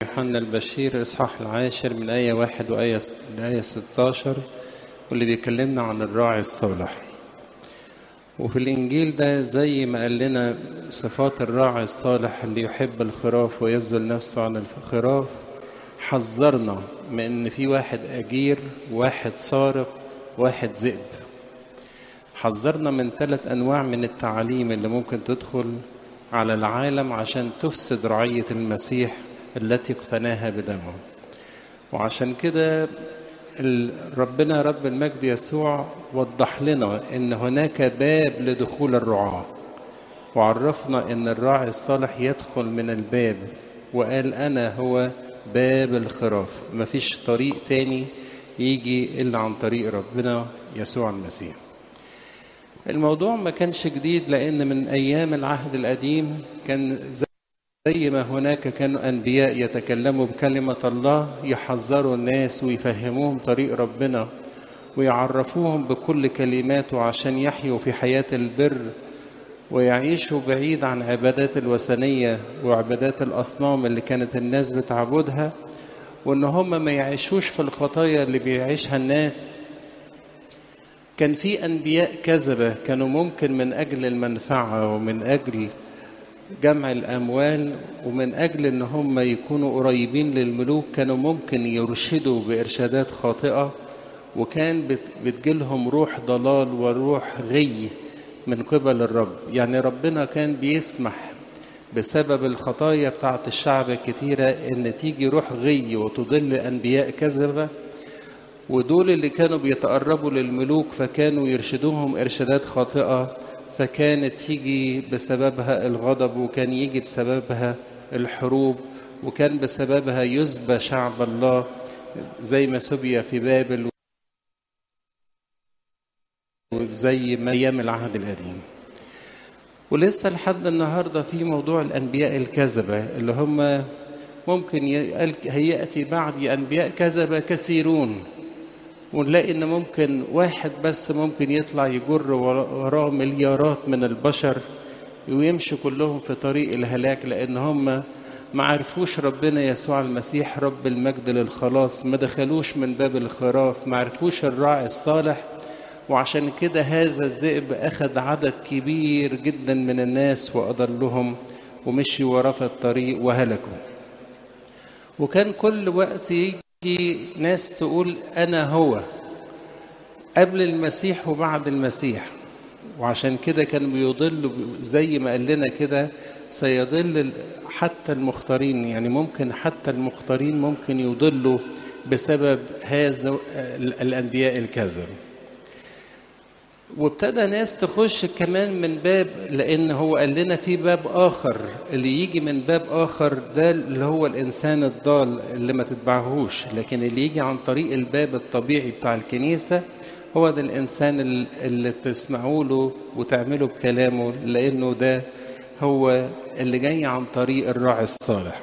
يوحنا البشير إصحاح العاشر من آية واحد وآية الآية 16 واللي بيكلمنا عن الراعي الصالح وفي الإنجيل ده زي ما قال لنا صفات الراعي الصالح اللي يحب الخراف ويبذل نفسه عن الخراف حذرنا من إن في واحد أجير واحد سارق واحد ذئب حذرنا من ثلاث أنواع من التعاليم اللي ممكن تدخل على العالم عشان تفسد رعية المسيح التي اقتناها بدمه وعشان كده ربنا رب المجد يسوع وضح لنا ان هناك باب لدخول الرعاة وعرفنا ان الراعي الصالح يدخل من الباب وقال انا هو باب الخراف مفيش طريق تاني يجي الا عن طريق ربنا يسوع المسيح الموضوع ما كانش جديد لان من ايام العهد القديم كان زي ما هناك كانوا انبياء يتكلموا بكلمه الله يحذروا الناس ويفهموهم طريق ربنا ويعرفوهم بكل كلماته عشان يحيوا في حياه البر ويعيشوا بعيد عن عبادات الوثنيه وعبادات الاصنام اللي كانت الناس بتعبدها وان هم ما يعيشوش في الخطايا اللي بيعيشها الناس كان في انبياء كذبه كانوا ممكن من اجل المنفعه ومن اجل جمع الاموال ومن اجل ان هم يكونوا قريبين للملوك كانوا ممكن يرشدوا بارشادات خاطئه وكان بتجيلهم روح ضلال وروح غي من قبل الرب يعني ربنا كان بيسمح بسبب الخطايا بتاعت الشعب الكتيرة ان تيجي روح غي وتضل انبياء كذبة ودول اللي كانوا بيتقربوا للملوك فكانوا يرشدوهم ارشادات خاطئة فكانت تيجي بسببها الغضب وكان يجي بسببها الحروب وكان بسببها يسبى شعب الله زي ما سبي في بابل وزي ما ايام العهد القديم ولسه لحد النهارده في موضوع الانبياء الكذبه اللي هم ممكن هياتي بعد انبياء كذبه كثيرون ونلاقي ان ممكن واحد بس ممكن يطلع يجر وراه مليارات من البشر ويمشوا كلهم في طريق الهلاك لان هم ما عرفوش ربنا يسوع المسيح رب المجد للخلاص ما دخلوش من باب الخراف ما عرفوش الراعي الصالح وعشان كده هذا الذئب أخذ عدد كبير جدا من الناس وأضلهم ومشي وراه في الطريق وهلكوا وكان كل وقت يجي ناس تقول أنا هو قبل المسيح وبعد المسيح وعشان كده كان بيضل زي ما قال لنا كده سيضل حتى المختارين يعني ممكن حتى المختارين ممكن يضلوا بسبب هذا الأنبياء الكذب وابتدى ناس تخش كمان من باب لان هو قال لنا في باب اخر اللي يجي من باب اخر ده اللي هو الانسان الضال اللي ما تتبعهوش لكن اللي يجي عن طريق الباب الطبيعي بتاع الكنيسه هو ده الانسان اللي تسمعوا له وتعملوا بكلامه لانه ده هو اللي جاي عن طريق الراعي الصالح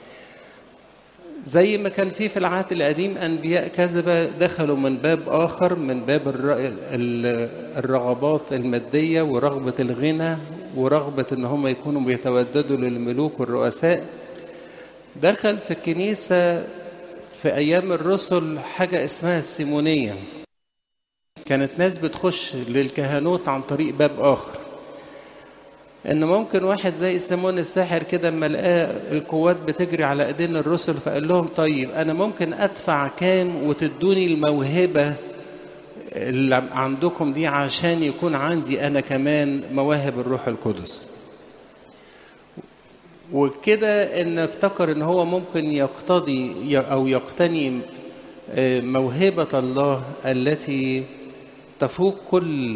زي ما كان في في العهد القديم انبياء كذبه دخلوا من باب اخر من باب الرغبات الماديه ورغبه الغنى ورغبه ان هم يكونوا بيتوددوا للملوك والرؤساء دخل في الكنيسه في ايام الرسل حاجه اسمها السيمونيه كانت ناس بتخش للكهنوت عن طريق باب اخر ان ممكن واحد زي سيمون الساحر كده اما لقاه القوات بتجري على ايدين الرسل فقال لهم طيب انا ممكن ادفع كام وتدوني الموهبه اللي عندكم دي عشان يكون عندي انا كمان مواهب الروح القدس وكده ان افتكر ان هو ممكن يقتضي او يقتني موهبه الله التي تفوق كل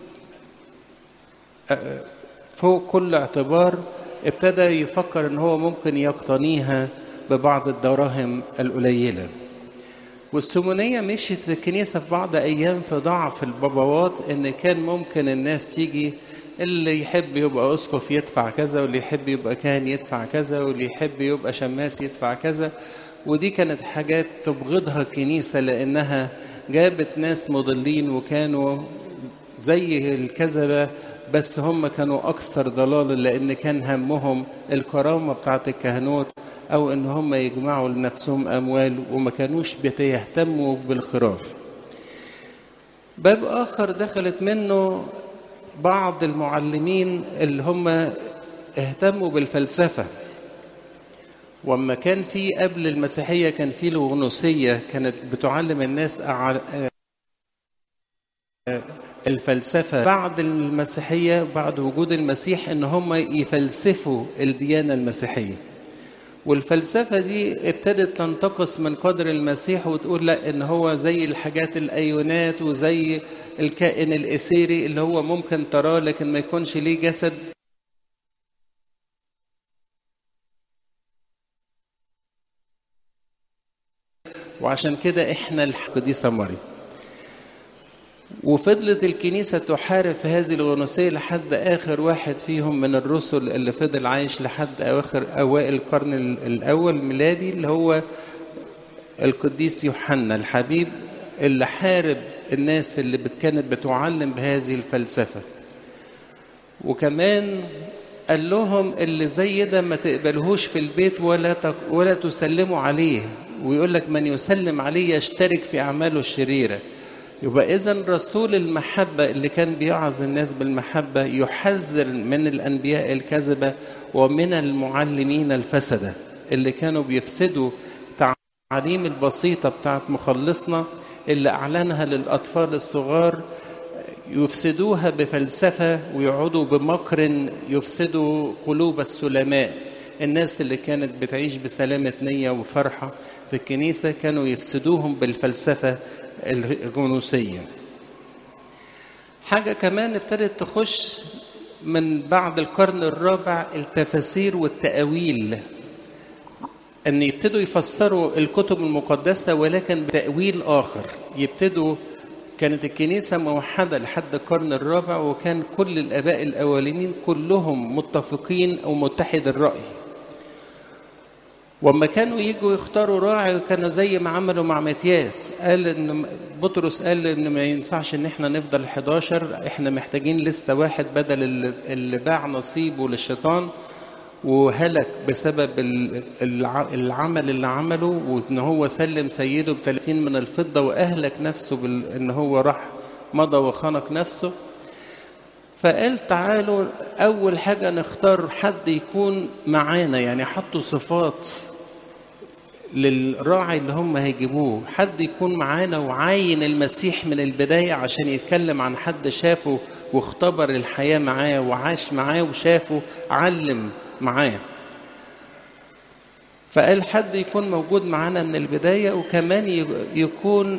فوق كل اعتبار ابتدى يفكر ان هو ممكن يقتنيها ببعض الدراهم القليله والسمونيه مشيت في الكنيسه في بعض ايام في ضعف البابوات ان كان ممكن الناس تيجي اللي يحب يبقى اسقف يدفع كذا واللي يحب يبقى كاهن يدفع كذا واللي يحب يبقى شماس يدفع كذا ودي كانت حاجات تبغضها الكنيسه لانها جابت ناس مضلين وكانوا زي الكذبه بس هم كانوا أكثر ضلالا لأن كان همهم الكرامة بتاعة الكهنوت أو إن هم يجمعوا لنفسهم أموال وما كانوش بيهتموا بالخراف باب آخر دخلت منه بعض المعلمين اللي هم اهتموا بالفلسفة وما كان في قبل المسيحية كان في الغنوصية كانت بتعلم الناس الفلسفة بعد المسيحية بعد وجود المسيح ان هم يفلسفوا الديانة المسيحية والفلسفة دي ابتدت تنتقص من قدر المسيح وتقول لا ان هو زي الحاجات الايونات وزي الكائن الاثيري اللي هو ممكن تراه لكن ما يكونش ليه جسد وعشان كده احنا القديسة مريم وفضلت الكنيسة تحارب في هذه الغنوصية لحد آخر واحد فيهم من الرسل اللي فضل عايش لحد أواخر أوائل القرن الأول الميلادي اللي هو القديس يوحنا الحبيب اللي حارب الناس اللي كانت بتعلم بهذه الفلسفة وكمان قال لهم اللي زي ده ما تقبلهوش في البيت ولا ولا تسلموا عليه ويقول لك من يسلم عليه يشترك في أعماله الشريرة يبقى إذا رسول المحبة اللي كان بيعظ الناس بالمحبة يحذر من الأنبياء الكذبة ومن المعلمين الفسدة اللي كانوا بيفسدوا التعاليم البسيطة بتاعت مخلصنا اللي أعلنها للأطفال الصغار يفسدوها بفلسفة ويقعدوا بمكر يفسدوا قلوب السلماء الناس اللي كانت بتعيش بسلامة نية وفرحة في الكنيسة كانوا يفسدوهم بالفلسفة الغنوصية حاجة كمان ابتدت تخش من بعد القرن الرابع التفاسير والتأويل أن يبتدوا يفسروا الكتب المقدسة ولكن بتأويل آخر يبتدوا كانت الكنيسة موحدة لحد القرن الرابع وكان كل الآباء الأولين كلهم متفقين أو متحد الرأي وما كانوا يجوا يختاروا راعي كانوا زي ما عملوا مع متياس قال ان بطرس قال ان ما ينفعش ان احنا نفضل 11 احنا محتاجين لسه واحد بدل اللي باع نصيبه للشيطان وهلك بسبب العمل اللي عمله وان هو سلم سيده ب 30 من الفضه واهلك نفسه بان هو راح مضى وخنق نفسه فقال تعالوا اول حاجه نختار حد يكون معانا يعني حطوا صفات للراعي اللي هم هيجيبوه حد يكون معانا وعاين المسيح من البداية عشان يتكلم عن حد شافه واختبر الحياة معاه وعاش معاه وشافه علم معاه فقال حد يكون موجود معانا من البداية وكمان يكون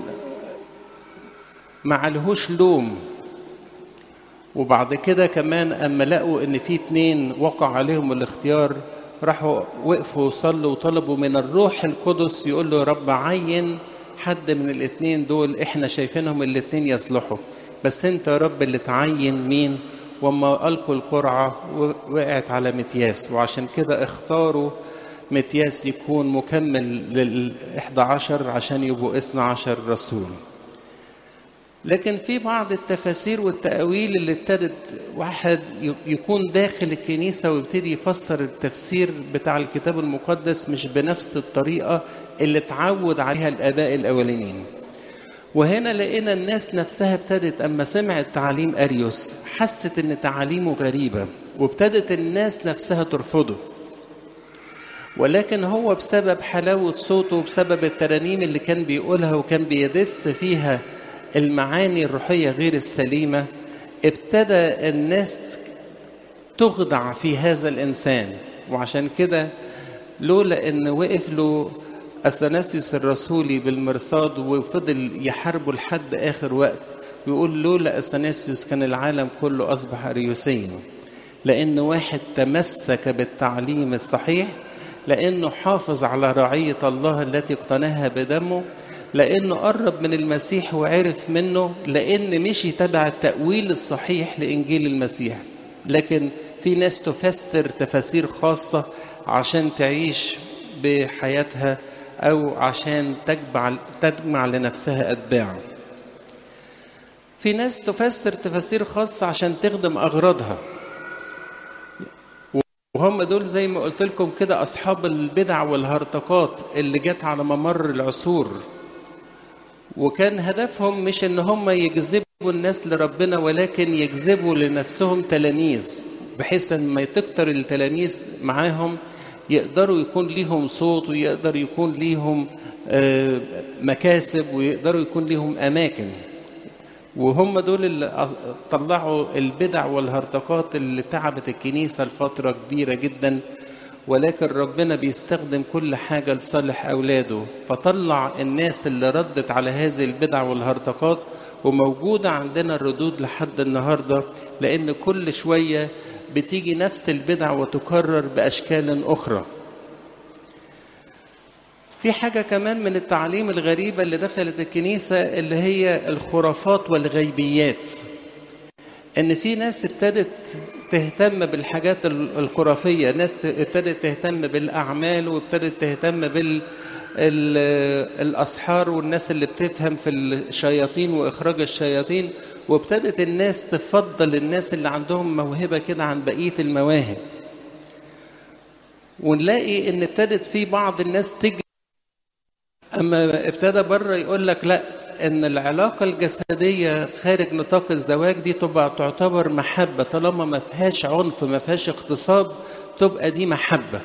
معلهوش لوم وبعد كده كمان أما لقوا إن في اتنين وقع عليهم الاختيار راحوا وقفوا وصلوا وطلبوا من الروح القدس يقول له يا رب عين حد من الاثنين دول احنا شايفينهم الاثنين يصلحوا بس انت يا رب اللي تعين مين وما ألقوا القرعة وقعت على متياس وعشان كده اختاروا متياس يكون مكمل لل 11 عشان يبقوا 12 رسول لكن في بعض التفاسير والتأويل اللي ابتدت واحد يكون داخل الكنيسة ويبتدي يفسر التفسير بتاع الكتاب المقدس مش بنفس الطريقة اللي اتعود عليها الآباء الأولين وهنا لقينا الناس نفسها ابتدت أما سمعت تعاليم أريوس حست إن تعاليمه غريبة وابتدت الناس نفسها ترفضه ولكن هو بسبب حلاوة صوته وبسبب الترانيم اللي كان بيقولها وكان بيدس فيها المعاني الروحية غير السليمة ابتدى الناس تخضع في هذا الإنسان وعشان كده لولا إن وقف له أثناسيوس الرسولي بالمرصاد وفضل يحاربه لحد آخر وقت ويقول لولا أثناسيوس كان العالم كله أصبح أريوسيا لأن واحد تمسك بالتعليم الصحيح لأنه حافظ على رعية الله التي اقتناها بدمه لأنه قرب من المسيح وعرف منه لأن مشي تبع التأويل الصحيح لإنجيل المسيح لكن في ناس تفسر تفاسير خاصة عشان تعيش بحياتها أو عشان تجمع, تجمع لنفسها أتباع في ناس تفسر تفاسير خاصة عشان تخدم أغراضها وهم دول زي ما قلت لكم كده أصحاب البدع والهرطقات اللي جت على ممر العصور وكان هدفهم مش ان هم يجذبوا الناس لربنا ولكن يجذبوا لنفسهم تلاميذ بحيث ان ما تكتر التلاميذ معاهم يقدروا يكون ليهم صوت ويقدر يكون ليهم مكاسب ويقدروا يكون ليهم اماكن وهم دول اللي طلعوا البدع والهرطقات اللي تعبت الكنيسه لفتره كبيره جدا ولكن ربنا بيستخدم كل حاجة لصالح أولاده فطلع الناس اللي ردت على هذه البدع والهرطقات وموجودة عندنا الردود لحد النهاردة لأن كل شوية بتيجي نفس البدع وتكرر بأشكال أخرى في حاجة كمان من التعليم الغريبة اللي دخلت الكنيسة اللي هي الخرافات والغيبيات ان في ناس ابتدت تهتم بالحاجات الخرافيه ناس ابتدت تهتم بالاعمال وابتدت تهتم بال الاسحار والناس اللي بتفهم في الشياطين واخراج الشياطين وابتدت الناس تفضل الناس اللي عندهم موهبه كده عن بقيه المواهب ونلاقي ان ابتدت في بعض الناس تجري اما ابتدى بره يقول لك لا ان العلاقه الجسديه خارج نطاق الزواج دي تبقى تعتبر محبه طالما ما فيهاش عنف ما فيهاش اغتصاب تبقى دي محبه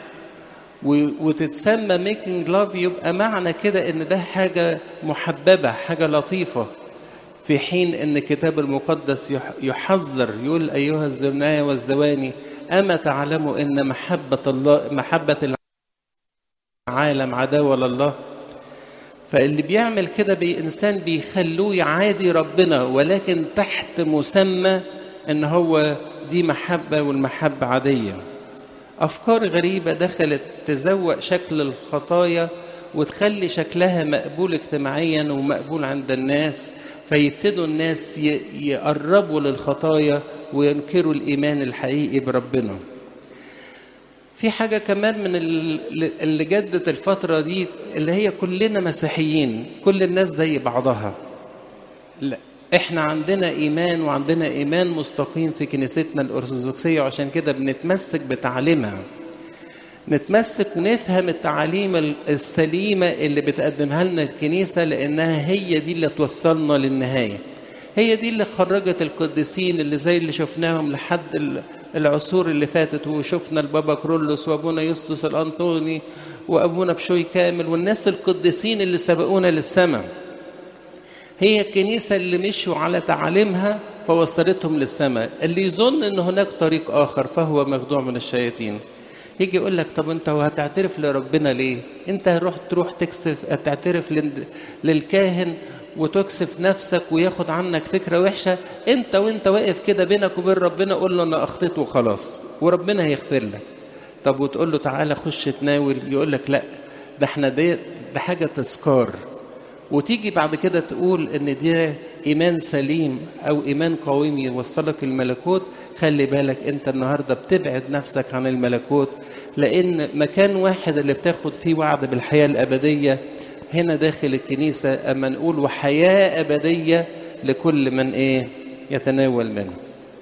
وتتسمى ميكنج لاف يبقى معنى كده ان ده حاجه محببه حاجه لطيفه في حين ان الكتاب المقدس يحذر يقول ايها الزنايا والزواني اما تعلموا ان محبه الله محبه العالم عداوه لله فاللي بيعمل كده بإنسان بيخلوه يعادي ربنا ولكن تحت مسمى ان هو دي محبة والمحبة عادية أفكار غريبة دخلت تزوق شكل الخطايا وتخلي شكلها مقبول اجتماعيا ومقبول عند الناس فيبتدوا الناس يقربوا للخطايا وينكروا الإيمان الحقيقي بربنا في حاجة كمان من اللي جدت الفترة دي اللي هي كلنا مسيحيين كل الناس زي بعضها لا احنا عندنا ايمان وعندنا ايمان مستقيم في كنيستنا الارثوذكسيه وعشان كده بنتمسك بتعليمها نتمسك ونفهم التعاليم السليمه اللي بتقدمها لنا الكنيسه لانها هي دي اللي توصلنا للنهايه هي دي اللي خرجت القديسين اللي زي اللي شفناهم لحد العصور اللي فاتت وشفنا البابا كرولوس وابونا يسطس الانطوني وابونا بشوي كامل والناس القديسين اللي سبقونا للسماء هي الكنيسة اللي مشوا على تعاليمها فوصلتهم للسماء اللي يظن ان هناك طريق اخر فهو مخدوع من الشياطين يجي يقول لك طب انت هتعترف لربنا ليه انت هتروح تروح تكسف تعترف للكاهن وتكسف نفسك وياخد عنك فكره وحشه انت وانت واقف كده بينك وبين ربنا قول له انا اخطيت وخلاص وربنا هيغفر لك طب وتقول له تعالى خش تناول يقول لك لا ده احنا دي ده حاجه تذكار وتيجي بعد كده تقول ان دي ايمان سليم او ايمان قويم يوصلك الملكوت خلي بالك انت النهارده بتبعد نفسك عن الملكوت لان مكان واحد اللي بتاخد فيه وعد بالحياه الابديه هنا داخل الكنيسه اما نقول وحياه ابديه لكل من ايه يتناول منه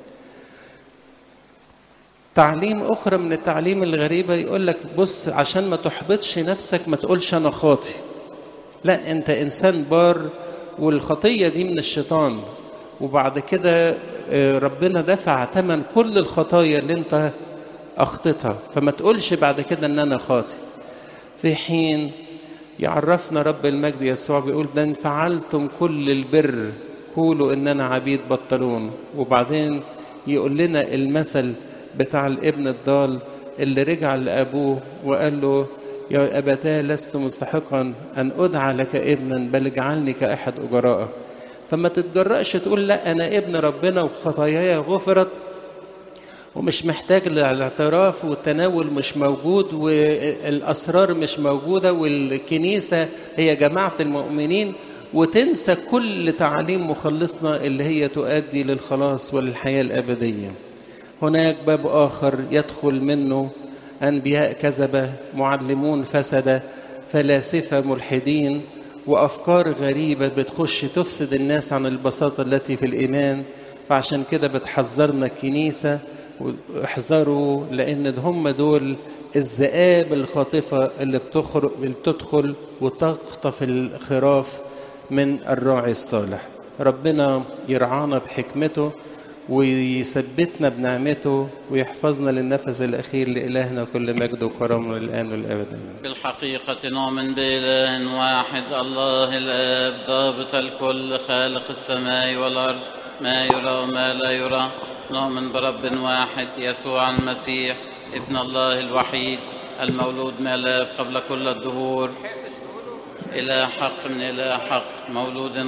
تعليم اخرى من التعليم الغريبه يقول لك بص عشان ما تحبطش نفسك ما تقولش انا خاطي لا انت انسان بار والخطيه دي من الشيطان وبعد كده ربنا دفع ثمن كل الخطايا اللي انت اخطيتها فما تقولش بعد كده ان انا خاطي في حين يعرفنا رب المجد يسوع بيقول ده ان فعلتم كل البر قولوا اننا عبيد بطلون وبعدين يقول لنا المثل بتاع الابن الضال اللي رجع لابوه وقال له يا أبتاه لست مستحقا أن أدعى لك ابنا بل اجعلني كأحد أجرائك فما تتجرأش تقول لا أنا ابن ربنا وخطاياي غفرت ومش محتاج للاعتراف والتناول مش موجود والأسرار مش موجودة والكنيسة هي جماعة المؤمنين وتنسى كل تعاليم مخلصنا اللي هي تؤدي للخلاص وللحياة الأبدية هناك باب آخر يدخل منه أنبياء كذبة معلمون فسدة فلاسفة ملحدين وأفكار غريبة بتخش تفسد الناس عن البساطة التي في الإيمان فعشان كده بتحذرنا الكنيسة واحذروا لأن هم دول الذئاب الخاطفة اللي بتخرج اللي بتدخل وتخطف الخراف من الراعي الصالح ربنا يرعانا بحكمته ويثبتنا بنعمته ويحفظنا للنفس الأخير لإلهنا كل مجد وكرم الآن والأبد بالحقيقة نؤمن بإله واحد الله الآب ضابط الكل خالق السماء والأرض ما يرى وما لا يرى نؤمن برب واحد يسوع المسيح ابن الله الوحيد المولود من الآب قبل كل الدهور إلى حق من إلى حق مولود